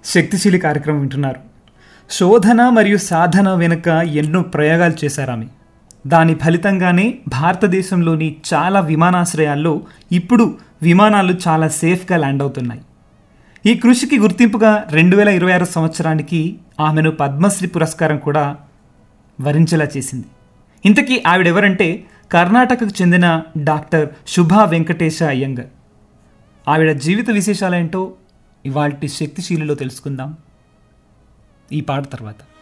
శక్తిశీలి కార్యక్రమం వింటున్నారు శోధన మరియు సాధన వెనుక ఎన్నో ప్రయోగాలు చేశారు ఆమె దాని ఫలితంగానే భారతదేశంలోని చాలా విమానాశ్రయాల్లో ఇప్పుడు విమానాలు చాలా సేఫ్గా ల్యాండ్ అవుతున్నాయి ఈ కృషికి గుర్తింపుగా రెండు వేల ఇరవై ఆరు సంవత్సరానికి ఆమెను పద్మశ్రీ పురస్కారం కూడా వరించేలా చేసింది ఇంతకీ ఆవిడెవరంటే కర్ణాటకకు చెందిన డాక్టర్ శుభా వెంకటేశ అయ్యంగర్ ఆవిడ జీవిత విశేషాలేంటో ఇవాల్టి శక్తిశీలిలో తెలుసుకుందాం ఈ పాట తర్వాత